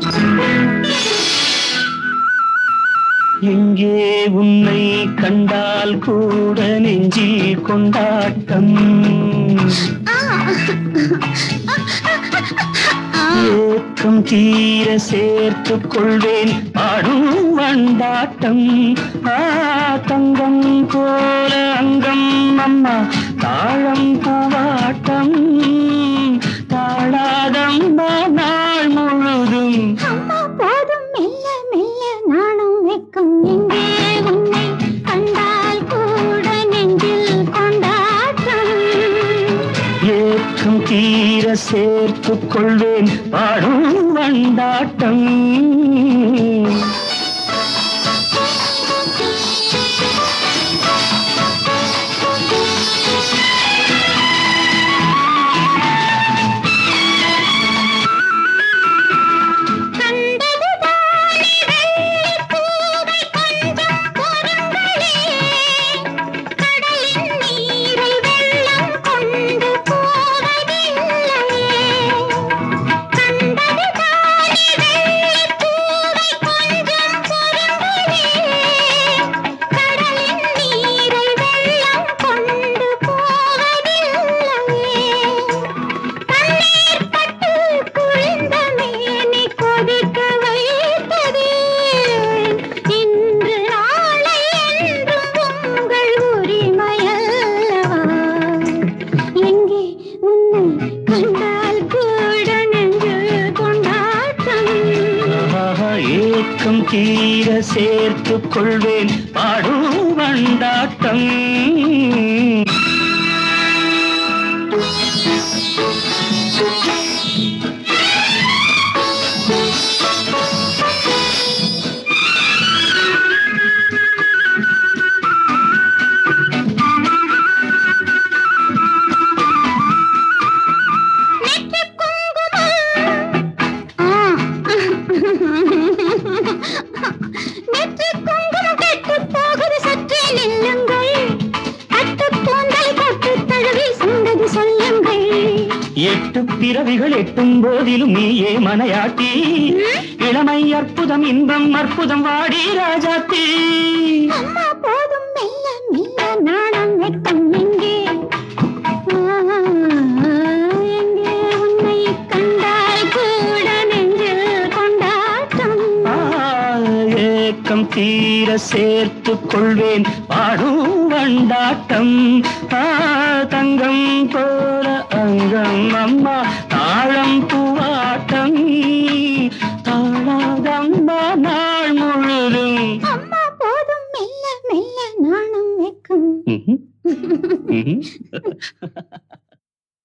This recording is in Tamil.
எங்கே உன்னை கண்டால் கூட நெஞ்சில் கொண்டாட்டம் ஏக்கம் தீர சேர்த்துக் கொள்வேன் பாடும் வண்டாட்டம் ஆ தங்கம் போல அங்கம் அம்மா தாழம் பூவாட்டம் தாழாதம்மா நாள் முழுதும் அம்மா போதும் மெல்ல மெல்ல நானும் வெக்கம் எங்கே உன்னை கண்டால் கூட நெஞ்சில் கொண்டாட்டம் ஏற்றம் தீர சேர்த்துக் கொள்வேன் பாடும் வண்டாட்டம் கண்டதுதானே வெள்ளிப்பூவை கொஞ்சம் பொறுங்களே. கடலின் நீரை வெள்ளம் கொண்டு போவதில்லையே. கண்டதுதானே வெள்ளிப்பூவை கொஞ்சம் பொறுங்களே. கடலின் நீரை வெள்ளம் கொண்டு போவதில்லையே. கண்ணீர் பட்டு குளிர்ந்த மேனி கொதிக்க வைத்ததே. இன்று நாளை என்றும் உங்கள் உரிமையல்லவா? எங்கே உன்னை கண்டால் கூட நெஞ்சில் கொண்டாட்டம் ஆஹா, ஏக்கம் தீர சேர்த்துக் கொள்வேன் பாடும் வண்டாட்டம் நெற்றிக் குங்குமம். ஆ. நெற்றிக் குங்குமம் கெட்டுப் போகுது, சற்றே நில்லுங்கள். அட்டுப் கூந்தலை தொட்டுத் தழுவி சொன்னது சொல்லுங்கள். எட்டு பிறவிகள் எட்டும் போதிலும் நீயே மனையாட்டி இளமை அற்புதம் இன்பம் அற்புதம் வாடி ராஜாத்தி அம்மா போதும் மெல்ல மெல்ல நாணம் வெட்கம் எங்கே ஆ, எங்கே உன்னை கண்டால் கூட நெஞ்சில் கொண்டாட்டம் ஆ, ஏக்கம் தீர சேர்த்துக் கொள்வேன் பாடும் வண்டாட்டம் ஆ, தங்கம் போல அங்கம் அம்மா தாழம் பூவாட்டம் தாழாதம்மா நாள் முழுதும் அம்மா போதும் மெல்ல மெல்ல நாணம் வெட்கம் ம்ஹும். ம்ஹும்.